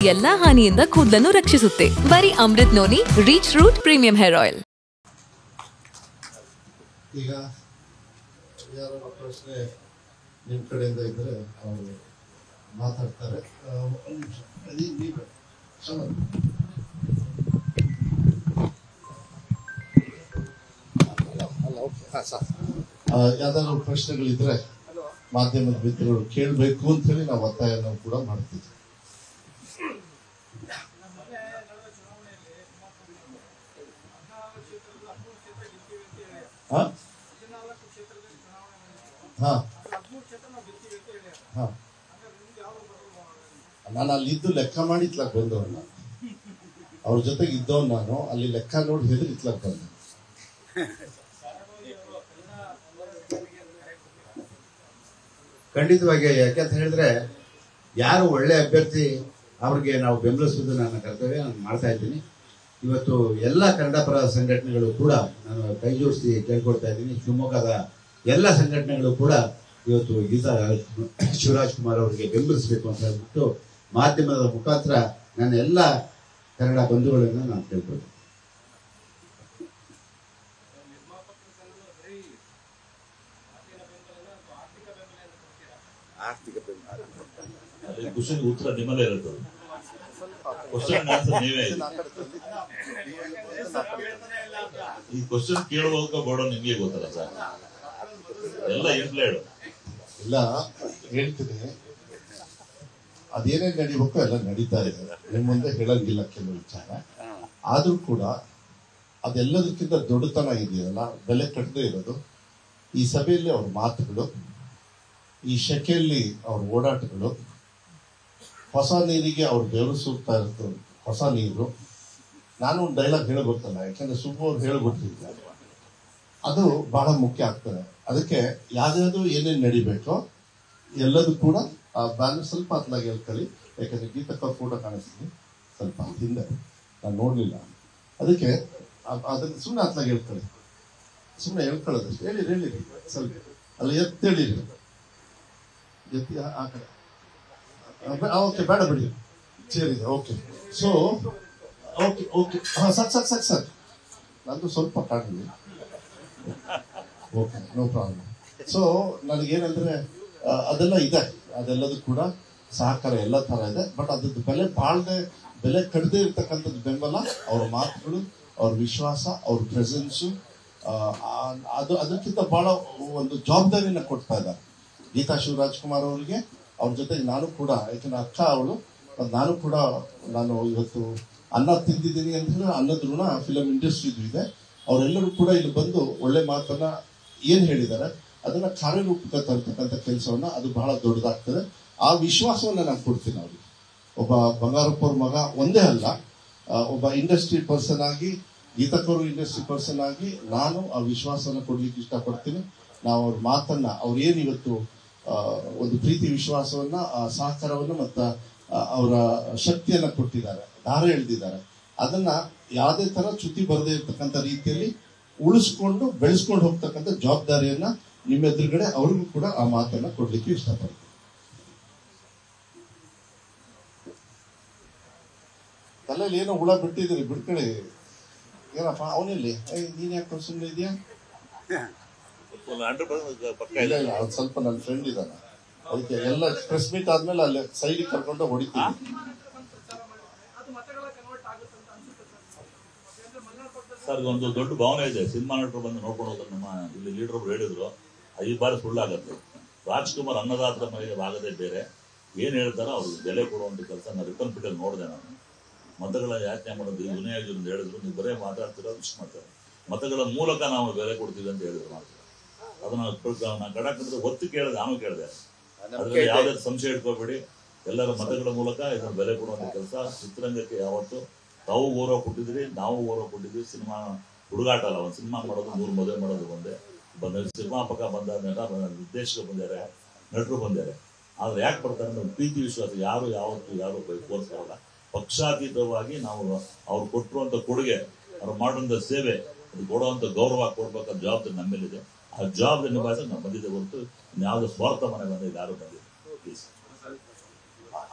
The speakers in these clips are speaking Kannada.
ಎಲ್ಲಾ ಹಾನಿಯಿಂದ ಕೂದಲನ್ನು ರಕ್ಷಿಸುತ್ತೆ ಬರೀ Amrit noni reach root premium hair oil ಈಗ ಯಾರೋ ಪ್ರಶ್ನೆ ನಿಮ್ಮ ಕಡೆಯಿಂದ ಇದ್ದರೆ ಅವರು ಮಾತಾಡ್ತಾರೆ ಆ, ಒಂದ್ ನಿಮಿಷ ಅದೇ ನೀವು ಶ್ರವಣ್. ಹಾ, ಸಾಕು. ಆ, ಯಾವ್ದಾದ್ರು ಪ್ರಶ್ನೆಗಳಿದ್ರೆ ಮಾಧ್ಯಮದ ಮಿತ್ರರು ಕೇಳಬೇಕು ಅಂತ ಹೇಳಿ ನಾವು ಒತ್ತಾಯನ ಕೂಡ ಮಾಡ್ತೀವಿ ಹಾ ಹಾ ಹಾ ನಾನು ಅಲ್ಲಿ ಇದ್ದು ಲೆಕ್ಕ ಮಾಡಿ ಇತ್ಲಾಕ್ ಬಂದವನು ನಾನು ಅವ್ರ ಜೊತೆಗೆ ಇದ್ದವನು ನಾನು ಅಲ್ಲಿ ಲೆಕ್ಕ ನೋಡಿ ಹೆದರಿ ಇತ್ಲಾಕ್ ಬಂದೆ ಖಂಡಿತವಾಗಿ ಯಾಕೆಂತ ಹೇಳಿದ್ರೆ ಯಾರು ಒಳ್ಳೆ ಅಭ್ಯರ್ಥಿ ಅವ್ರಿಗೆ ನಾವು ಬೆಂಬಲಿಸುವುದು ನನ್ನ ಕರ್ತವ್ಯ ನಾನು ಮಾಡ್ತಾ ಇದ್ದೀನಿ ಇವತ್ತು ಎಲ್ಲ ಕನ್ನಡ ಪರ ಸಂಘಟನೆಗಳು ಕೂಡ ನಾನು ಕೈ ಜೋಡಿಸಿ ಕೇಳ್ಕೊಳ್ತಾ ಇದ್ದೀನಿ ಶಿವಮೊಗ್ಗದ ಎಲ್ಲ ಸಂಘಟನೆಗಳು ಕೂಡ ಇವತ್ತು ಗೀತಾ ಶಿವರಾಜ್ ಕುಮಾರ್ ಅವರಿಗೆ ಬೆಂಬಲಿಸಬೇಕು ಅಂತ ಹೇಳ್ಬಿಟ್ಟು ಮಾಧ್ಯಮದ ಮುಖಾಂತರ ನನ್ನ ಎಲ್ಲ ಕನ್ನಡ ಬಂಧುಗಳನ್ನು ನಾನು ಕೇಳ್ಕೊಳ್ತೀನಿ ಅಲ್ಲಿ ಕ್ವಶನ್ ಉತ್ತರ ನಿಮ್ಮಲ್ಲೇ ಇರುತ್ತದೆ ಕ್ವಶನ್ ಆನ್ಸರ್ ನೀವೇ ಇದೆ ಈ ಕ್ವಶನ್ ಕೇಳುವಾಗ ಬೋಡೋ ನಿಮ್ಗೆ ಗೊತ್ತಲ್ಲ ಸರ್ ಎಲ್ಲ ಇಂಪ್ಲೇಡ್ ಇಲ್ಲ ಹೇಳ್ತೀನಿ ಅದೇನೇನ್ ನಡಿಬೇಕು ಎಲ್ಲ ನಡೀತಾ ಇದೆ ನಿಮ್ ಮುಂದೆ ಹೇಳಂಗಿಲ್ಲ ಕೆಲವು ವಿಚಾರ ಆದ್ರೂ ಕೂಡ ಅದೆಲ್ಲದಕ್ಕಿಂತ ದೊಡ್ಡತನ ಇದೆಯಲ್ಲ ಬೆಲೆ ಕಟ್ಟದೇ ಇರೋದು ಈ ಸಭೆಯಲ್ಲಿ ಅವ್ರ ಮಾತುಗಳು ಈ ಶೆಕೆಯಲ್ಲಿ ಅವ್ರ ಓಡಾಟಗಳು ಹೊಸ ನೀರಿಗೆ ಅವ್ರು ಬೆವರು ಸೂಕ್ತಾ ಇರೋದು ಹೊಸ ನೀರು ನಾನು ಒಂದು ಡೈಲಾಗ್ ಹೇಳಗೊತ್ತಲ್ಲ ಯಾಕಂದ್ರೆ ಸುಬ್ಬು ಅವ್ರು ಹೇಳಗೊಟ್ಟಿದ್ದಾರೆ ಅದು ಬಹಳ ಮುಖ್ಯ ಆಗ್ತದೆ ಅದಕ್ಕೆ ಯಾವ್ದಾದ್ರು ಏನೇನ್ ನಡಿಬೇಕೋ ಎಲ್ಲದೂ ಕೂಡ ಆ ಬ್ಯಾನರ್ ಸ್ವಲ್ಪ ಹತ್ಲಾಗಿ ಹೇಳ್ಕೊಳ್ಳಿ ಯಾಕಂದ್ರೆ ಗೀತಕ್ಕ ಕೂಡ ಕಾಣಿಸ್ತೀನಿ ಸ್ವಲ್ಪ ಹಿಂದೆ ನಾನು ನೋಡ್ಲಿಲ್ಲ ಅದಕ್ಕೆ ಅ- ಅದನ್ನ ಸುಮ್ಮನೆ ಹತ್ಲಾಗಿ ಹೇಳ್ಕೊಳ್ಳಿ ಸುಮ್ಮನೆ ಹೇಳ್ಕೊಳ್ಳೋದಷ್ಟು ಹೇಳಿರಿ ಹೇಳಿರಿ ಸ್ವಲ್ಪ ಅಲ್ಲ ಎತ್ತೇಳಿರಿ ಎತ್ತಿ ಆ- ಆ ಕಡೆ ಓಕೆ ಬೇಡ ಬಿಡಿ ಸೇರಿದೆ ಓಕೆ ಸೊ ಓಕೆ ಓಕೆ ಹಾ ಸಾಕು ಸಾಕು ಸಾಕು ಸಾಕು ನಂದು ಸ್ವಲ್ಪ ಕಾಣಲಿ ಓಕೆ ನೋ ಪ್ರಾಬ್ಲಮ್ ಸೊ ನನಗೇನಂದ್ರೆ ಆ, ಅದೆಲ್ಲ ಇದೆ ಅದೆಲ್ಲದೂ ಕೂಡ ಸಹಕಾರ ಎಲ್ಲ ತರ ಇದೆ ಬಟ್ ಅದ್ರದ್ದು ಬೆಲೆ ಬಾಳ್ದೆ ಬೆಲೆ ಕಡದೆ ಇರ್ತಕ್ಕಂಥದ್ದು ಬೆಂಬಲ ಅವ್ರ ಮಾತುಗಳು ಅವ್ರ ವಿಶ್ವಾಸ ಅವ್ರ ಪ್ರೆಸೆನ್ಸು ಅದು ಅದಕ್ಕಿಂತ ಬಹಳ ಒಂದು ಜವಾಬ್ದಾರಿನ ಕೊಡ್ತಾ ಇದ್ದಾರೆ ಗೀತಾ ಶಿವರಾಜ್ ಕುಮಾರ್ ಅವರಿಗೆ ಅವ್ರ ಜೊತೆಗೆ ನಾನು ಕೂಡ ಯಾಕಂದ್ರೆ ಅಕ್ಕ ಅವಳು ಮತ್ತ್ ನಾನು ಕೂಡ ನಾನು ಇವತ್ತು ಅನ್ನ ತಿಂದಿದ್ದೀನಿ ಅಂತ ಹೇಳಿದ್ರೆ ಅನ್ನದ ಋಣ ಫಿಲಂ ಇಂಡಸ್ಟ್ರಿದು ಇದೆ ಅವರೆಲ್ಲರೂ ಕೂಡ ಇಲ್ಲಿ ಬಂದು ಒಳ್ಳೆ ಮಾತನ್ನ ಏನ್ ಹೇಳಿದ್ದಾರೆ ಅದನ್ನ ಕಾರ್ಯರೂಪಕ್ಕೆ ತರ್ತಕ್ಕಂಥ ಕೆಲಸವನ್ನ ಅದು ಬಹಳ ದೊಡ್ಡದಾಗ್ತದೆ ಆ ವಿಶ್ವಾಸವನ್ನ ನಾನು ಕೊಡ್ತೀನಿ ಅವ್ರಿಗೆ ಒಬ್ಬ ಬಂಗಾರಪ್ಪ ಅವ್ರ ಮಗ ಒಂದೇ ಅಲ್ಲ ಆ, ಒಬ್ಬ ಇಂಡಸ್ಟ್ರಿ ಪರ್ಸನ್ ಆಗಿ ಗೀತಕರು ಇಂಡಸ್ಟ್ರಿ ಪರ್ಸನ್ ಆಗಿ ನಾನು ಆ ವಿಶ್ವಾಸವನ್ನ ಕೊಡ್ಲಿಕ್ಕೆ ಇಷ್ಟಪಡ್ತೀನಿ ನಾವು ಅವ್ರ ಮಾತನ್ನ ಅವ್ರು ಏನ್ ಇವತ್ತು ಆ, ಒಂದು ಪ್ರೀತಿ ವಿಶ್ವಾಸವನ್ನ ಆ ಸಹಕಾರವನ್ನ ಮತ್ತ ಆ, ಅವರ ಶಕ್ತಿಯನ್ನ ಕೊಟ್ಟಿದ್ದಾರೆ ದಾರ ಎಳೆದಿದ್ದಾರೆ ಅದನ್ನ ಯಾವುದೇ ತರ ಚ್ಯುತಿ ಬರದೇ ಇರ್ತಕ್ಕಂಥ ರೀತಿಯಲ್ಲಿ ಉಳಿಸ್ಕೊಂಡು ಬೆಳೆಸ್ಕೊಂಡು ಹೋಗ್ತಕ್ಕಂಥ ಜವಾಬ್ದಾರಿಯನ್ನ ನಿಮ್ಮ ಎದುರುಗಡೆ ಅವ್ರಿಗೂ ಕೂಡ ಆ ಮಾತನ್ನ ಕೊಡ್ಲಿಕ್ಕೆ ಇಷ್ಟಪಡ್ತೀನಿ ತಲೆಯಲ್ಲಿ ಏನೋ ಹುಳ ಬಿಟ್ಟಿದ್ದೀರಿ ಬಿಡ್ಕಡೆ ಏನಪ್ಪ ಅವನಿಲ್ಲಿ ನೀನ್ ಯಾಕೆ ಸುಮ್ಮನೆ ಇದೆಯಾ ಹಂಡ್ರೆಡ್ ಪರ್ಸೆಂಟ್ ಪಕ್ಕ ಇಲ್ಲ ಇದೆ ಇಲ್ಲ ಅವ್ನು ಸ್ವಲ್ಪ ನನ್ನ ಫ್ರೆಂಡ್ ಇದ್ದಾನೆ ಅದಕ್ಕೆ ಎಲ್ಲ ಪ್ರೆಸ್ ಮೀಟ್ ಆದ್ಮೇಲೆ ಅಲ್ಲಿ ಸೈಡ್ ಕರ್ಕೊಂಡು ಹೊಡಿತೀನಿ ಸರ್ ಒಂದು ದೊಡ್ಡ ಭಾವನೆ ಇದೆ ಸಿನಿಮಾ ನಟರು ಬಂದು ನೋಡ್ಕೊಂಡು ಹೋದ್ರೆ ನಮ್ಮ ಇಲ್ಲಿ ಲೀಡರ್ ಒಬ್ರು ಹೇಳಿದ್ರು ಈ ಬಾರಿ ಸುಳ್ಳಾಗತ್ತೆ ರಾಜ್ಕುಮಾರ್ ಅನ್ನದಾತರ ಮನೆಗೆ ಆಗದೆ ಬೇರೆ ಏನ್ ಹೇಳ್ತಾರೋ ಅವ್ರಿಗೆ ಬೆಲೆ ಕೊಡುವಂತ ಕೆಲಸ ನಾನು ರಿಟರ್ನ್ ಫಿಟರ್ ನೋಡಿದೆ ನಾನು ಮತಗಳ ಯಾಚನೆ ಮಾಡೋದು ಈ ವಿನಯಾಗಿ ಒಂದು ಹೇಳಿದ್ರು ನೀವು ಬರೇ ಮಾತಾಡ್ತೀರೋ ವಿಶ್ ಮಾಡ್ತಾರೆ ಮತಗಳ ಮೂಲಕ ನಾವು ಬೆಲೆ ಕೊಡ್ತೀವಿ ಅಂತ ಹೇಳಿದ್ರು ಮಾತ್ರ ಅದನ್ನ ನಾನು ಕಡಕ್ ಅಂದ್ರೆ ಒತ್ತು ಕೇಳಿದೆ ನಾನು ಕೇಳಿದೆ ಅದ್ರಲ್ಲಿ ಯಾವುದೇ ಸಂಶಯ ಇಟ್ಕೋಬೇಡಿ ಎಲ್ಲರ ಮತಗಳ ಮೂಲಕ ಇದನ್ನ ಬೆಲೆ ಕೊಡುವಂತ ಕೆಲಸ ಚಿತ್ರರಂಗಕ್ಕೆ ಯಾವತ್ತು ತಾವು ಗೌರವ ಕೊಟ್ಟಿದ್ರಿ ನಾವು ಗೌರವ ಕೊಟ್ಟಿದ್ವಿ ಸಿನಿಮಾ ಹುಡುಗಾಟ ಅಲ್ಲ ಒಂದು ಸಿನಿಮಾ ಮಾಡೋದು ಮೂರು ಮದುವೆ ಮಾಡೋದು ಒಂದೇ ಬಂದ ನಿರ್ಮಾಪಕ ಬಂದ ನಟ ಬಂದ ನಿರ್ದೇಶಕ ಬಂದಾರೆ ನಟರು ಬಂದಾರೆ ಆದ್ರೆ ಯಾಕೆ ಬರ್ತಾರೆ ಅಂದ್ರೆ ಪ್ರೀತಿ ವಿಶ್ವಾಸ ಯಾರು ಯಾವತ್ತು ಯಾರು ತೋರಿಸಲ್ಲ ಪಕ್ಷಾತೀತವಾಗಿ ನಾವು ಅವ್ರು ಕೊಟ್ಟಿರುವಂತ ಕೊಡುಗೆ ಅವ್ರು ಮಾಡುವಂತ ಸೇವೆ ಅದು ಕೊಡುವಂತ ಗೌರವ ಕೊಡ್ಬೇಕಂತ ಜವಾಬ್ದಾರಿ ನಮ್ಮ ಮೇಲಿದೆ ಆ ಜವಾಬ್ದಾರಿ ನಿಭಾಯಿಸಕ್ಕೆ ನಾವು ಬಂದಿದ್ದೆ ಹೊರತು ಯಾವುದೇ ಸ್ವಾರ್ಥ ಮನೆ ಬಂದ ಯಾರು ಬಂದಿಲ್ಲ ಪ್ಲೀಸ್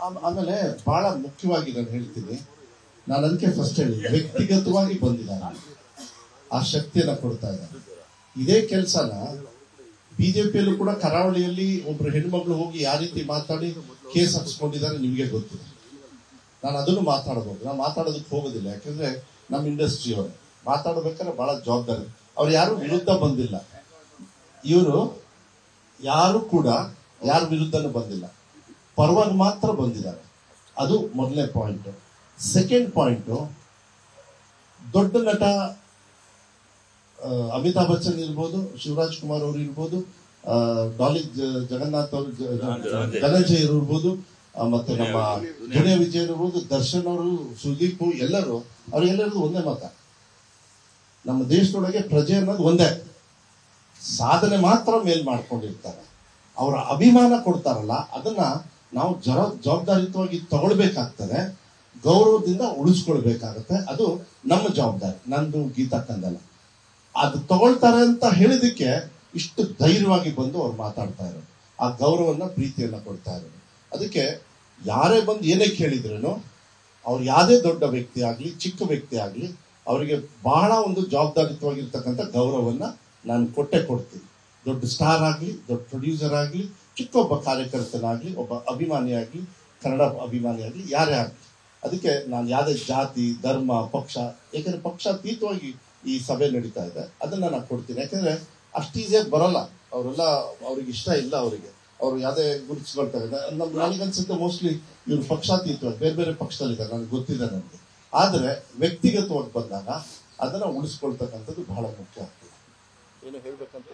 ಆಮ್- ಆಮೇಲೆ ಬಹಳ ಮುಖ್ಯವಾಗಿ ನಾನು ಹೇಳ್ತೀನಿ ನಾನು ಅದಕ್ಕೆ ಫಸ್ಟ್ ಹೇಳಿದೆ ವ್ಯಕ್ತಿಗತವಾಗಿ ಬಂದಿದ್ದಾರೆ ಆ ಶಕ್ತಿಯನ್ನ ಕೊಡ್ತಾ ಇದ್ದಾರೆ ಇದೇ ಕೆಲಸನ ಬಿಜೆಪಿಯಲ್ಲೂ ಕೂಡ ಕರಾವಳಿಯಲ್ಲಿ ಒಬ್ರು ಹೆಣ್ಮಕ್ಳು ಹೋಗಿ ಯಾವ ರೀತಿ ಮಾತಾಡಿ ಕೇಸ್ ಹಾಕ್ಸ್ಕೊಂಡಿದ್ದಾರೆ ನಿಮಗೆ ಗೊತ್ತಿದೆ ನಾನು ಅದನ್ನು ಮಾತಾಡಬಹುದು ನಾನು ಮಾತಾಡೋದಕ್ಕೆ ಹೋಗೋದಿಲ್ಲ ಯಾಕಂದ್ರೆ ನಮ್ಮ ಇಂಡಸ್ಟ್ರಿ ಅವರು ಮಾತಾಡಬೇಕಾದ್ರೆ ಬಹಳ ಜವಾಬ್ದಾರಿ ಅವ್ರು ಯಾರು ವಿರುದ್ಧ ಬಂದಿಲ್ಲ ಇವರು ಯಾರು ಕೂಡ ಯಾರ ವಿರುದ್ಧನೂ ಬಂದಿಲ್ಲ ಪರವಾಗಿ ಮಾತ್ರ ಬಂದಿದ್ದಾರೆ ಅದು ಮೊದಲನೇ ಪಾಯಿಂಟ್ ಸೆಕೆಂಡ್ ಪಾಯಿಂಟ್ ದೊಡ್ಡ ನಟ ಆ, ಅಮಿತಾಬ್ ಬಚ್ಚನ್ ಇರ್ಬೋದು ಶಿವರಾಜ್ ಕುಮಾರ್ ಅವರು ಇರ್ಬೋದು ಆ, ಡಾಲಿ ಜ- ಜಗನ್ನಾಥ್ ಅವರು ಜ- ಜ- ಧನಂಜಯ್ ಇರ್ಬೋದು ಆ, ಮತ್ತೆ ನಮ್ಮ ದುನಿಯಾ ವಿಜಯ್ ಇರ್ಬೋದು ದರ್ಶನ್ ಅವರು ಸುದೀಪ್ ಎಲ್ಲರೂ ಅವ್ರಿಗೆಲ್ಲರದು ಒಂದೇ ಮತ ನಮ್ಮ ದೇಶದೊಳಗೆ ಪ್ರಜೆ ಅನ್ನೋದು ಒಂದೇ ಸಾಧನೆ ಮಾತ್ರ ಮೇಲ್ ಮಾಡ್ಕೊಂಡಿರ್ತಾರೆ ಅವರ ಅಭಿಮಾನ ಕೊಡ್ತಾರಲ್ಲ ಅದನ್ನ ನಾವು ಜರ ಜವಾಬ್ದಾರಿಯುತವಾಗಿ ತಗೊಳ್ಬೇಕಾಗ್ತದೆ ಗೌರವದಿಂದ ಉಳಿಸ್ಕೊಳ್ಬೇಕಾಗತ್ತೆ ಅದು ನಮ್ಮ ಜವಾಬ್ದಾರಿ ನಂದು ಗೀತಕ್ಕಂದಲ್ಲ ಅದು ತಗೊಳ್ತಾರೆ ಅಂತ ಹೇಳಿದಕ್ಕೆ ಇಷ್ಟು ಧೈರ್ಯವಾಗಿ ಬಂದು ಅವ್ರು ಮಾತಾಡ್ತಾ ಇರೋದು ಆ ಗೌರವನ್ನ ಪ್ರೀತಿಯನ್ನ ಕೊಡ್ತಾ ಇರೋದು ಅದಕ್ಕೆ ಯಾರೇ ಬಂದು ಏನೇ ಕೇಳಿದ್ರೇನು ಅವ್ರು ಯಾವುದೇ ದೊಡ್ಡ ವ್ಯಕ್ತಿ ಆಗ್ಲಿ ಚಿಕ್ಕ ವ್ಯಕ್ತಿ ಆಗ್ಲಿ ಅವರಿಗೆ ಬಹಳ ಒಂದು ಜವಾಬ್ದಾರಿತವಾಗಿರ್ತಕ್ಕಂಥ ಗೌರವವನ್ನ ನಾನು ಕೊಟ್ಟೆ ಕೊಡ್ತೀನಿ ದೊಡ್ಡ ಸ್ಟಾರ್ ಆಗ್ಲಿ ದೊಡ್ಡ ಪ್ರೊಡ್ಯೂಸರ್ ಆಗ್ಲಿ ಚಿಕ್ಕ ಒಬ್ಬ ಕಾರ್ಯಕರ್ತನಾಗ್ಲಿ ಒಬ್ಬ ಅಭಿಮಾನಿ ಆಗ್ಲಿ ಕನ್ನಡ ಅಭಿಮಾನಿ ಆಗ್ಲಿ ಯಾರೇ ಆಗ್ಲಿ ಅದಕ್ಕೆ ನಾನು ಯಾವುದೇ ಜಾತಿ ಧರ್ಮ ಪಕ್ಷ ಯಾಕಂದ್ರೆ ಪಕ್ಷಾತೀತವಾಗಿ ಈ ಸಭೆ ನಡೀತಾ ಇದೆ ಅದನ್ನ ನಾನು ಕೊಡ್ತೀನಿ ಯಾಕಂದ್ರೆ ಅಷ್ಟು ಈಸಿಯಾಗಿ ಬರಲ್ಲ ಅವರೆಲ್ಲ ಅವ್ರಿಗೆ ಇಷ್ಟ ಇಲ್ಲ ಅವರಿಗೆ ಅವರು ಯಾವುದೇ ಗುರುತಿಸ್ಕೊಳ್ತಾರೆ ನಮ್ಮ ನನಗನ್ಸುತ್ತೆ ಮೋಸ್ಟ್ಲಿ ಇವ್ರು ಪಕ್ಷಾತೀತವಾಗಿ ಬೇರೆ ಬೇರೆ ಪಕ್ಷದಲ್ಲಿದ್ದಾರೆ ನನಗೆ ಗೊತ್ತಿದೆ ನನಗೆ ಆದ್ರೆ ವ್ಯಕ್ತಿಗತವಾಗಿ ಬಂದಾಗ ಅದನ್ನ ಉಳಿಸ್ಕೊಳ್ತಕ್ಕಂಥದ್ದು ಬಹಳ ಮುಖ್ಯ ಆಗ್ತದೆ ಏನು ಹೇಳ್ಬೇಕಂತ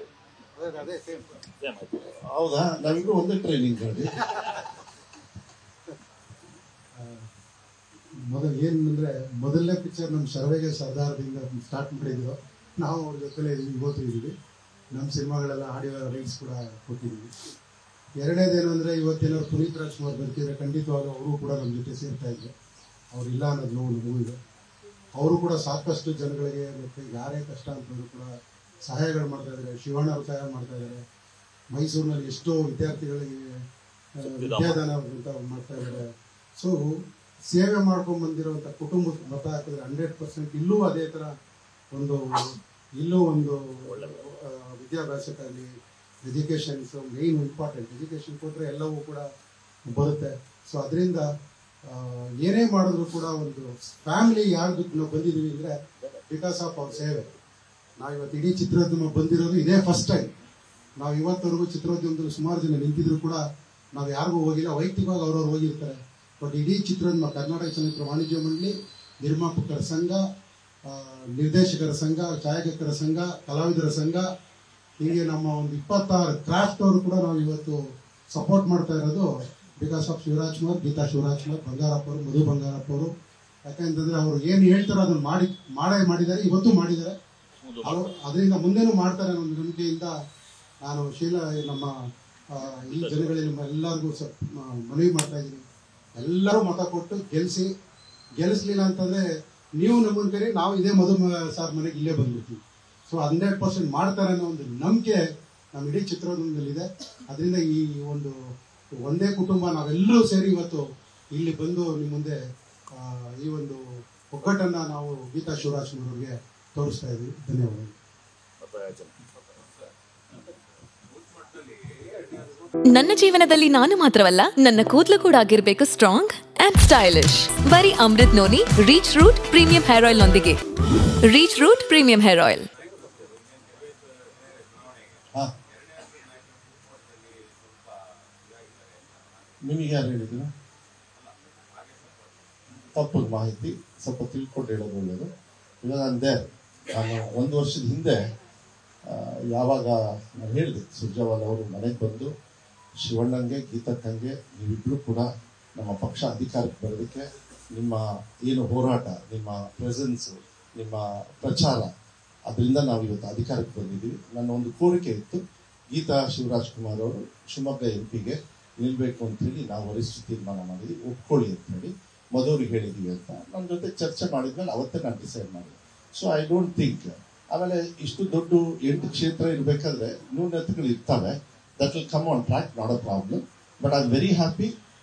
ಹೌದಾ ನಾವಿಬ್ರು ಒಂದೇ ಟ್ರೈನಿಂಗ್ ಮಾಡಿ ಮೊದಲು ಏನಂದ್ರೆ ಮೊದಲನೇ ಪಿಕ್ಚರ್ ನಮ್ಮ ಸರ್ವೆಗೆ ಸರ್ದಾರದಿಂದ ಸ್ಟಾರ್ಟ್ ಮಾಡಿದ್ರು ನಾವು ಅವ್ರ ಜೊತೆಲೆ ಇವತ್ತು ಇದ್ದೀವಿ ನಮ್ಮ ಸಿನಿಮಾಗಳೆಲ್ಲ ಆಡಿಯೋ ರೈಟ್ಸ್ ಕೂಡ ಕೊಟ್ಟಿದ್ದೀವಿ ಎರಡನೇದೇನು ಅಂದರೆ ಇವತ್ತೇನಾದ್ರು ಪುನೀತ್ ರಾಜ್ಕುಮಾರ್ ಬರ್ತಿದ್ರೆ ಖಂಡಿತವಾಗ್ಲೂ ಅವರು ಕೂಡ ನಮ್ಮ ಜೊತೆ ಸೇರ್ತಾ ಇದ್ರು ಅವ್ರು ಇಲ್ಲ ಅನ್ನೋದು ನೋವು ನಮಗಿದೆ ಅವರು ಕೂಡ ಸಾಕಷ್ಟು ಜನಗಳಿಗೆ ಮತ್ತು ಯಾರೇ ಕಷ್ಟ ಅಂತಂದ್ರು ಕೂಡ ಸಹಾಯಗಳು ಮಾಡ್ತಾ ಇದ್ದಾರೆ ಶಿವಣ್ಣ ಅವರು ಸಹಾಯ ಮಾಡ್ತಾ ಇದ್ದಾರೆ ಮೈಸೂರಿನಲ್ಲಿ ಎಷ್ಟೋ ವಿದ್ಯಾರ್ಥಿಗಳಿಗೆ ಆ, ವಿದ್ಯಾದಾನ ಅಂತ ಮಾಡ್ತಾ ಇದ್ದಾರೆ ಸೊ ಸೇವೆ ಮಾಡ್ಕೊಂಡು ಬಂದಿರುವಂಥ ಕುಟುಂಬಕ್ಕೆ ಮತ ಹಾಕಿದ್ರೆ ಹಂಡ್ರೆಡ್ ಪರ್ಸೆಂಟ್ ಇಲ್ಲೂ ಅದೇ ಥರ ಒಂದು ಇಲ್ಲೂ ಒಂದು ಆ, ವಿದ್ಯಾಭ್ಯಾಸಕ್ಕಾಗಲಿ ಎಜುಕೇಷನ್ಸ್ ಮೇನ್ ಇಂಪಾರ್ಟೆಂಟ್ ಎಜುಕೇಷನ್ ಕೊಟ್ಟರೆ ಎಲ್ಲವೂ ಕೂಡ ಬರುತ್ತೆ ಸೊ ಅದರಿಂದ ಏನೇ ಮಾಡಿದ್ರು ಕೂಡ ಒಂದು ಫ್ಯಾಮಿಲಿ ಯಾರ್ದಕ್ಕೆ ನಾವು ಬಂದಿದ್ದೀವಿ ಅಂದರೆ ಬಿಕಾಸ್ ಆಫ್ ಅವ್ರ ಸೇವೆ ನಾವು ಇವತ್ತು ಇಡೀ ಚಿತ್ರೋದ್ಯಮ ಬಂದಿರೋದು ಇದೇ ಫಸ್ಟ್ ಟೈಮ್ ನಾವು ಇವತ್ತವರೆಗೂ ಚಿತ್ರೋದ್ಯಮದಲ್ಲಿ ಸುಮಾರು ಜನ ನಿಂತಿದ್ರು ಕೂಡ ನಾವು ಯಾರಿಗೂ ಹೋಗಿಲ್ಲ ವೈಯಕ್ತಿಕವಾಗಿ ಅವ್ರವ್ರು ಹೋಗಿರ್ತಾರೆ ಬಟ್ ಇಡೀ ಚಿತ್ರೋದ್ಯಮ ಕರ್ನಾಟಕ ಚಲನಚಿತ್ರ ವಾಣಿಜ್ಯ ಮಂಡಳಿ ನಿರ್ಮಾಪಕರ ಸಂಘ ಆ, ನಿರ್ದೇಶಕರ ಸಂಘ ಛಾಯಾಗ್ರಾಹಕರ ಸಂಘ ಕಲಾವಿದರ ಸಂಘ ಹೀಗೆ ನಮ್ಮ ಒಂದು ಇಪ್ಪತ್ತಾರು ಕ್ರಾಫ್ಟ್ ಅವರು ಕೂಡ ನಾವು ಇವತ್ತು ಸಪೋರ್ಟ್ ಮಾಡ್ತಾ ಇರೋದು ಬಿಕಾಸ್ ಆಫ್ ಶಿವರಾಜ್ ಕುಮಾರ್ ಗೀತಾ ಶಿವರಾಜ್ ಕುಮಾರ್ ಬಂಗಾರಪ್ಪ ಅವರು ಮಧು ಬಂಗಾರಪ್ಪ ಅವರು ಯಾಕಂತಂದ್ರೆ ಅವರು ಏನು ಹೇಳ್ತಾರೋ ಅದನ್ನ ಮಾಡಿ ಮಾಡೇ ಮಾಡಿದ್ದಾರೆ ಇವತ್ತು ಮಾಡಿದ್ದಾರೆ ಅವರು ಅದರಿಂದ ಮುಂದೆನೂ ಮಾಡ್ತಾರೆ ಅನ್ನೋ ಒಂದು ನಂಬಿಕೆಯಿಂದ ನಾನು ಶೀಲ ನಮ್ಮ ಆ, ಈ ಜನಗಳಲ್ಲಿ ನಮ್ಮ ಎಲ್ಲರಿಗೂ ಸ ಮ- ಮನವಿ ಮಾಡ್ತಾ ಇದ್ದೀನಿ ಎಲ್ಲರೂ ಮತ ಕೊಟ್ಟು ಗೆಲ್ಲಿಸಿ ಗೆಲ್ಲಿಸ್ಲಿಲ್ಲ ಅಂತಂದ್ರೆ ನೀವು ನಮ್ಮನ್ನ ಕರಿ ನಾವು ಇದೇ ಮಧು ಮ- ಸಾರ್ ಮನೆಗೆ ಇಲ್ಲೇ ಬಂದ್ಬಿಡ್ತೀವಿ ಸೊ ಹಂಡ್ರೆಡ್ ಪರ್ಸೆಂಟ್ ಮಾಡ್ತಾರೆ ಅನ್ನೋ ಒಂದು ನಂಬಿಕೆ ನಮ್ಮ ಇಡೀ ಚಿತ್ರರಂಗದಲ್ಲಿದೆ ಅದರಿಂದ ಈ ಒಂದು ಒಂದೇ ಕುಟುಂಬ ನಾವೆಲ್ಲರೂ ಸೇರಿ ಇವತ್ತು ಇಲ್ಲಿ ಬಂದು ನಿಮ್ಮ ಮುಂದೆ ಆ, ಈ ಒಂದು ಒಗ್ಗಟ್ಟನ್ನ ನಾವು ಗೀತಾ ಶಿವರಾಜ್ ಕುಮಾರ್ ಅವರಿಗೆ ತೋರಿಸ್ತಾ ಇದ್ದೀವಿ ಧನ್ಯವಾದಗಳು ನನ್ನ ಜೀವನದಲ್ಲಿ ನಾನು ಮಾತ್ರವಲ್ಲ ನನ್ನ ಕೂದಲು ಕೂಡ ಆಗಿರ್ಬೇಕು ಸ್ಟ್ರಾಂಗ್ ಅಂಡ್ ಸ್ಟೈಲಿಶ್ ಬರೀ Amrit noni reach root premium hair oil ನೊಂದಿಗೆ reach root premium hair oil ಹಾ ನಿಮಗೆ ಯಾರು ಹೇಳಿದ್ರು ತಪ್ಪು ಮಾಹಿತಿ ಸ್ವಲ್ಪ ತಿಳ್ಕೊಂಡು ಹೇಳೋದು ಒಳ್ಳೆಯದು ಇವಾಗ ಅಂದೆ ನಾನು ಒಂದು ವರ್ಷದ ಹಿಂದೆ ಆ, ಯಾವಾಗ ನಾನು ಹೇಳಿದೆ ಸುರ್ಜಾವಾಲ್ ಅವರು ಮನೆಗೆ ಬಂದು ಶಿವಣ್ಣಂಗೆ ಗೀತಕ್ಕಂಗೆ ನೀವಿಬ್ರು ಕೂಡ ನಮ್ಮ ಪಕ್ಷ ಅಧಿಕಾರಕ್ಕೆ ಬರೋದಕ್ಕೆ ನಿಮ್ಮ ಏನು ಹೋರಾಟ ನಿಮ್ಮ ಪ್ರೆಸೆನ್ಸು ನಿಮ್ಮ ಪ್ರಚಾರ ಅದರಿಂದ ನಾವು ಇವತ್ತು ಅಧಿಕಾರಕ್ಕೆ ಬಂದಿದ್ದೀವಿ ನನ್ನ ಒಂದು ಕೋರಿಕೆ ಇತ್ತು ಗೀತಾ ಶಿವರಾಜ್ ಕುಮಾರ್ ಅವರು ಶಿವಮೊಗ್ಗ ಎಂ ಪಿಗೆ ನಿಲ್ಬೇಕು ಅಂತ ಹೇಳಿ ನಾವು ವರಿಷ್ಠ ತೀರ್ಮಾನ ಮಾಡಿದ್ವಿ ಒಪ್ಕೊಳ್ಳಿ ಅಂತ ಹೇಳಿ ಮಧುರಿಗೆ ಹೇಳಿದೀವಿ ಅಂತ ನನ್ನ ಜೊತೆ ಚರ್ಚೆ ಮಾಡಿದ್ಮೇಲೆ ಅವತ್ತೇ ನಾನು ಡಿಸೈಡ್ ಮಾಡಿದೆ ಸೊ ಐ ಡೋಂಟ್ ಥಿಂಕ್ ಆಮೇಲೆ ಇಷ್ಟು ದೊಡ್ಡ ಎಂಟು ಕ್ಷೇತ್ರ ಇರಬೇಕಾದ್ರೆ ನ್ಯೂನತೆಗಳು ಇರ್ತವೆ that will come on track not a problem but I am very happy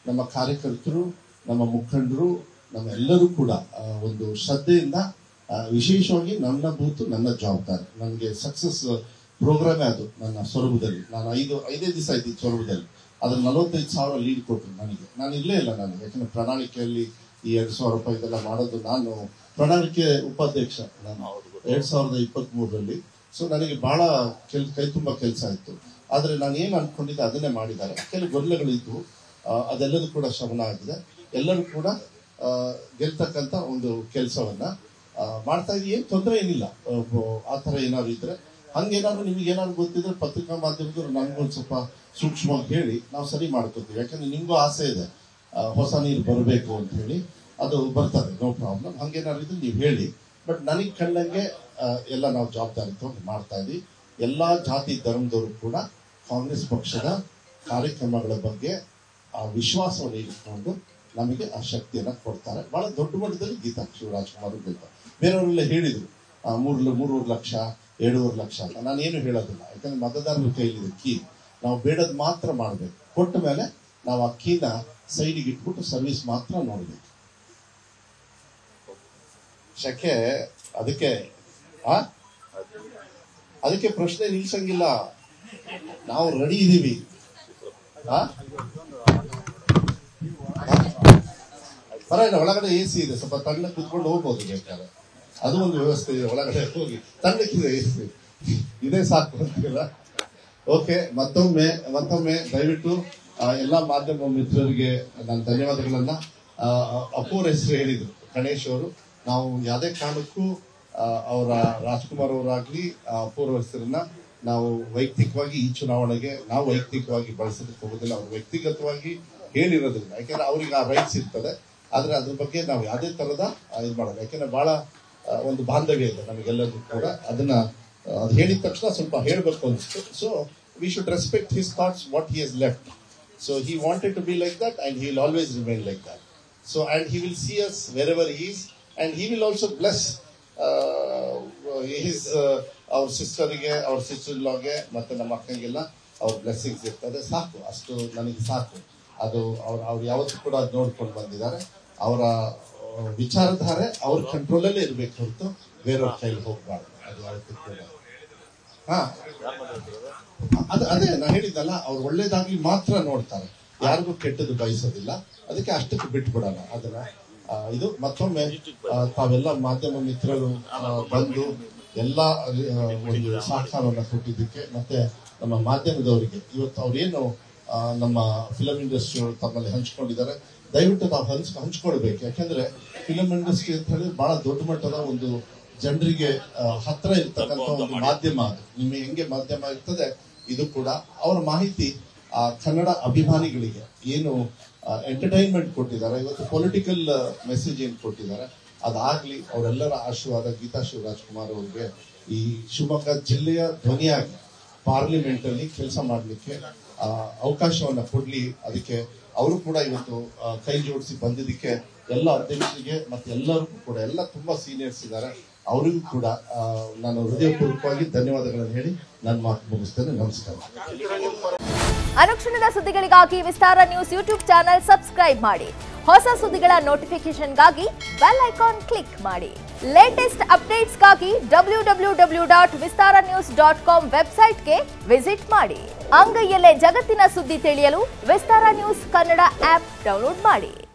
ನಮ್ಮ ಕಾರ್ಯಕರ್ತರು ನಮ್ಮ ಮುಖಂಡರು ನಮ್ಮೆಲ್ಲರೂ ಕೂಡ ಆ, ಒಂದು ಶ್ರದ್ಧೆಯಿಂದ ಆ, ವಿಶೇಷವಾಗಿ ನನ್ನ ಬೂತು ನನ್ನ ಜವಾಬ್ದಾರಿ ನನಗೆ ಸಕ್ಸಸ್ ಪ್ರೋಗ್ರಾಮೇ ಅದು ನನ್ನ ಸೊರಬದಲ್ಲಿ ನಾನು ಐದು ಐದೇ ದಿವಸ ಇದ್ದಿದ್ದು ಸೊರಬದಲ್ಲಿ ಅದ್ರ ನಲವತ್ತೈದು ಸಾವಿರ ಲೀಡ್ ಕೊಟ್ಟರು ನನಗೆ ನಾನು ಇಲ್ಲೇ ಇಲ್ಲ ನನಗೆ ಯಾಕಂದ್ರೆ ಪ್ರಣಾಳಿಕೆಯಲ್ಲಿ ಈ ಎರಡ್ ಸಾವಿರ ರೂಪಾಯಿ ಇದೆಲ್ಲ ಮಾಡೋದು ನಾನು ಪ್ರಣಾಳಿಕೆ ಉಪಾಧ್ಯಕ್ಷ ನಾನು ಎರಡ್ ಸಾವಿರದ ಇಪ್ಪತ್ತ್ ಮೂರರಲ್ಲಿ ಸೊ ನನಗೆ ಬಹಳ ಕೆಲ್ ಕೈ ತುಂಬ ಕೆಲಸ ಇತ್ತು ಆದ್ರೆ ನಾನು ಏನು ಅನ್ಕೊಂಡಿದ್ದೆ ಅದನ್ನೇ ಮಾಡಿದ್ದಾರೆ ಕೆಲವು ಗೊಂದಲಗಳಿದ್ವು ಆ, ಅದೆಲ್ಲದೂ ಕೂಡ ಶಮನ ಆಗಿದೆ ಎಲ್ಲರೂ ಕೂಡ ಆ, ಗೆಲ್ತಕ್ಕಂತ ಒಂದು ಕೆಲಸವನ್ನ ಮಾಡ್ತಾ ಇದ್ದೀವಿ ಏನು ತೊಂದರೆ ಏನಿಲ್ಲ ಆ, ಬ- ಆ ಥರ ಏನಾದ್ರು ಇದ್ರೆ ಹಂಗೇನಾದ್ರು ನಿಮ್ಗೆ ಏನಾದ್ರು ಗೊತ್ತಿದ್ರೆ ಪತ್ರಿಕಾ ಮಾಧ್ಯಮದವರು ನನ್ಗೊಂದು ಸ್ವಲ್ಪ ಸೂಕ್ಷ್ಮವಾಗಿ ಹೇಳಿ ನಾವು ಸರಿ ಮಾಡ್ಕೊತೀವಿ ಯಾಕಂದ್ರೆ ನಿಮ್ಗೂ ಆಸೆ ಇದೆ ಆ, ಹೊಸ ನೀರು ಬರಬೇಕು ಅಂತ ಹೇಳಿ ಅದು ಬರ್ತದೆ ನೋ ಪ್ರಾಬ್ಲಮ್ ಹಂಗೇನಾದ್ರು ಇದ್ರೆ ನೀವು ಹೇಳಿ ಬಟ್ ನನಗೆ ಕಂಡಂಗೆ ಆ, ಎಲ್ಲ ನಾವು ಜವಾಬ್ದಾರಿ ತಗೊಂಡು ಮಾಡ್ತಾ ಇದ್ವಿ ಎಲ್ಲಾ ಜಾತಿ ಧರ್ಮದವರು ಕೂಡ ಕಾಂಗ್ರೆಸ್ ಪಕ್ಷದ ಕಾರ್ಯಕ್ರಮಗಳ ಬಗ್ಗೆ ಆ ವಿಶ್ವಾಸವನ್ನು ಇಟ್ಕೊಂಡು ನಮಗೆ ಆ ಶಕ್ತಿಯನ್ನ ಕೊಡ್ತಾರೆ ಬಹಳ ದೊಡ್ಡ ಮಟ್ಟದಲ್ಲಿ ಗೀತಾ ಶಿವರಾಜ್ಕುಮಾರ್ ಗೆಲ್ತಾರೆ ಬೇರೆಯವರೆಲ್ಲ ಹೇಳಿದ್ರು ಆ, ಮೂರು ಮೂರುವರೆ ಲಕ್ಷ ಏಳುವರೆ ಲಕ್ಷ ಅಂತ ನಾನೇನು ಹೇಳೋದಿಲ್ಲ ಯಾಕಂದ್ರೆ ಮತದಾರರ ಕೈಲಿದೆ ಕೀ ನಾವು ಬೇಡದ್ ಮಾತ್ರ ಮಾಡಬೇಕು ಕೊಟ್ಟ ಮೇಲೆ ನಾವು ಆ ಕೀನ ಸೈಡಿಗೆ ಇಟ್ಬಿಟ್ಟು ಸರ್ವಿಸ್ ಮಾತ್ರ ನೋಡ್ಬೇಕು ಶಕೆ ಅದಕ್ಕೆ ಆ ಅದಕ್ಕೆ ಪ್ರಶ್ನೆ ನಿಲ್ಸಂಗಿಲ್ಲ ನಾವು ರೆಡಿ ಇದೀವಿ ಆ? ಪರವಾಗಿಲ್ಲ ಒಳಗಡೆ ಎ ಸಿ ಇದೆ ಸ್ವಲ್ಪ ತಣ್ಣ ಕುತ್ಕೊಂಡು ಹೋಗ್ಬೋದು ಬೇಕಾದ್ರೆ ಅದು ಒಂದು ವ್ಯವಸ್ಥೆ ಇದೆ ಒಳಗಡೆ ಹೋಗಿ ತಣ್ಣಕ್ಕಿದೆ ಎ ಸಿ ಇದೇ ಸಾಕು ಅಂತಿಲ್ಲ ಓಕೆ ಮತ್ತೊಮ್ಮೆ ಮತ್ತೊಮ್ಮೆ ದಯವಿಟ್ಟು ಆ, ಎಲ್ಲಾ ಮಾಧ್ಯಮ ಮಿತ್ರರಿಗೆ ನಾನು ಧನ್ಯವಾದಗಳನ್ನ ಆ, ಅಪೂರ್ ಹೆಸರು ಹೇಳಿದ್ರು ಗಣೇಶ್ ಅವರು ನಾವು ಯಾವುದೇ ಕಾರಣಕ್ಕೂ ಆ, ಅವರ ರಾಜ್ಕುಮಾರ್ ಅವರಾಗ್ಲಿ ಆ ಅಪೂರ್ವ ಹೆಸರನ್ನ ನಾವು ವೈಯಕ್ತಿಕವಾಗಿ ಈ ಚುನಾವಣೆಗೆ ನಾವು ವೈಯಕ್ತಿಕವಾಗಿ ಬಳಸೋದಕ್ಕೆ ಹೋಗೋದಿಲ್ಲ ಅವ್ರು ವ್ಯಕ್ತಿಗತವಾಗಿ ಹೇಳಿರೋದಿಲ್ಲ ಯಾಕಂದ್ರೆ ಅವ್ರಿಗೆ ಆ ರೈಟ್ಸ್ ಇರ್ತದೆ ಆದ್ರೆ ಅದ್ರ ಬಗ್ಗೆ ನಾವು ಯಾವುದೇ ತರದ ಆ, ಇದು ಮಾಡೋದು ಯಾಕಂದ್ರೆ ಬಹಳ ಆ, ಒಂದು ಬಾಂಧವ್ಯ ಇದೆ ನಮಗೆಲ್ಲರಿಗೂ ಕೂಡ ಅದನ್ನ ಆ, ಅದು ಹೇಳಿದ ತಕ್ಷಣ ಸ್ವಲ್ಪ ಹೇಳ್ಬೇಕು ಅನಿಸ್ತು so we should respect his thoughts what he has left so he wanted to be like that and he will always remain like that so and he will see us wherever is and he will also bless his ಅವ್ರ ಸಿಸ್ಟರ್ಗೆ ಅವ್ರ ಸಿಸ್ಟರ್ ಲಾಗೆ ಮತ್ತೆ ನಮ್ಮ ಅಕ್ಕಂಗೆಲ್ಲ ಅವ್ರ ಬ್ಲೆಸ್ಸಿಂಗ್ಸ್ ಇರ್ತದೆ ಸಾಕು ಅಷ್ಟು ನನಗೆ ಸಾಕು ಅದು ಅವ್ರು ಅವ್ರು ಯಾವತ್ತೂ ಕೂಡ ಅದ್ ನೋಡ್ಕೊಂಡು ಬಂದಿದ್ದಾರೆ ಅವರ ಆ, ವಿಚಾರಧಾರೆ ಅವ್ರ ಕಂಟ್ರೋಲಲ್ಲೇ ಇರ್ಬೇಕು ಹೊರತು ಬೇರೆಯವ್ರ ಕೈಲಿ ಹೋಗ್ಬಾರ್ದು ಅದು ಯಾವತ್ತೂ ಕೂಡ ಹಾ ಅದ ಅದೇ ನಾ ಹೇಳಿದ್ದಲ್ಲ ಅವ್ರು ಒಳ್ಳೇದಾಗ್ಲಿ ಮಾತ್ರ ನೋಡ್ತಾರೆ ಯಾರಿಗೂ ಕೆಟ್ಟದ್ದು ಬಯಸೋದಿಲ್ಲ ಅದಕ್ಕೆ ಅಷ್ಟಕ್ಕೆ ಬಿಟ್ಬಿಡೋಣ ಅದನ್ನ ಆ, ಇದು ಮತ್ತೊಮ್ಮೆ ಆ, ತಾವೆಲ್ಲ ಮಾಧ್ಯಮ ಮಿತ್ರರು ಆ, ಬಂದು ಎಲ್ಲ ಆ, ಒಂದು ಸಹಕಾರವನ್ನು ಕೊಟ್ಟಿದ್ದಕ್ಕೆ ಮತ್ತೆ ನಮ್ಮ ಮಾಧ್ಯಮದವರಿಗೆ ಇವತ್ತು ಅವ್ರೇನು ಆ, ನಮ್ಮ ಫಿಲಂ ಇಂಡಸ್ಟ್ರಿ ತಮ್ಮಲ್ಲಿ ಹಂಚ್ಕೊಂಡಿದ್ದಾರೆ ದಯವಿಟ್ಟು ತಾವು ಹಂಚ್ ಹಂಚ್ಕೊಳ್ಬೇಕು ಯಾಕಂದ್ರೆ ಫಿಲಂ ಇಂಡಸ್ಟ್ರಿ ಅಂತ ಹೇಳಿ ಬಹಳ ದೊಡ್ಡ ಮಟ್ಟದ ಒಂದು ಜನರಿಗೆ ಆ, ಹತ್ರ ಇರ್ತಕ್ಕಂಥ ಒಂದು ಮಾಧ್ಯಮ ಅದು ನಿಮಗೆ ಹೆಂಗೆ ಮಾಧ್ಯಮ ಇರ್ತದೆ ಇದು ಕೂಡ ಅವರ ಮಾಹಿತಿ ಆ ಕನ್ನಡ ಅಭಿಮಾನಿಗಳಿಗೆ ಏನು ಎಂಟರ್ಟೈನ್ಮೆಂಟ್ ಕೊಟ್ಟಿದ್ದಾರೆ ಇವತ್ತು ಪೊಲಿಟಿಕಲ್ ಮೆಸೇಜ್ ಏನು ಕೊಟ್ಟಿದ್ದಾರೆ ಅದಾಗ್ಲಿ ಅವರೆಲ್ಲರ ಆಶೀರ್ವಾದ ಗೀತಾ ಶಿವರಾಜ್ಕುಮಾರ್ ಅವರಿಗೆ ಈ ಶಿವಮೊಗ್ಗ ಜಿಲ್ಲೆಯ ಧ್ವನಿಯಾಗಿ ಪಾರ್ಲಿಮೆಂಟ್ ಅಲ್ಲಿ ಕೆಲಸ ಮಾಡಲಿಕ್ಕೆ ಅವಕಾಶವನ್ನ ಕೊಡ್ಲಿ ಅದಕ್ಕೆ ಅವರು ಕೂಡ ಇವತ್ತು ಆ, ಕೈ ಜೋಡಿಸಿ ಬಂದಿದ್ದಕ್ಕೆ ಎಲ್ಲ ಅಧ್ಯಕ್ಷರಿಗೆ ಮತ್ತೆ ಎಲ್ಲರಿಗೂ ಕೂಡ ಎಲ್ಲ ತುಂಬಾ ಸೀನಿಯರ್ಸ್ ಇದ್ದಾರೆ ಅವರಿಗೂ ಕೂಡ ಆ, ನಾನು ಹೃದಯಪೂರ್ವಕವಾಗಿ ಧನ್ಯವಾದಗಳನ್ನು ಹೇಳಿ ನನ್ನ ಮಾತು ಮುಗಿಸ್ತೇನೆ ನಮಸ್ಕಾರ ಅನುಕ್ಷಣದ ಸುದ್ದಿಗಳಿಗಾಗಿ Vistara news YouTube channel subscribe ಮಾಡಿ ಹೊಸ ಸುದ್ದಿಗಳ ನೋಟಿಫಿಕೇಶನ್ಗಾಗಿ ಬೆಲ್ ಐಕಾನ್ ಕ್ಲಿಕ್ ಮಾಡಿ ಲೇಟೆಸ್ಟ್ ಅಪ್ಡೇಟ್ಸ್ಗಾಗಿ W W W dot Vistara news dot com ವೆಬ್ಸೈಟ್ಗೆ ವಿಸಿಟ್ ಮಾಡಿ ಅಂಗೈಯಲ್ಲೇ ಜಗತ್ತಿನ ಸುದ್ದಿ ತಿಳಿಯಲು Vistara news Kannada app download ಮಾಡಿ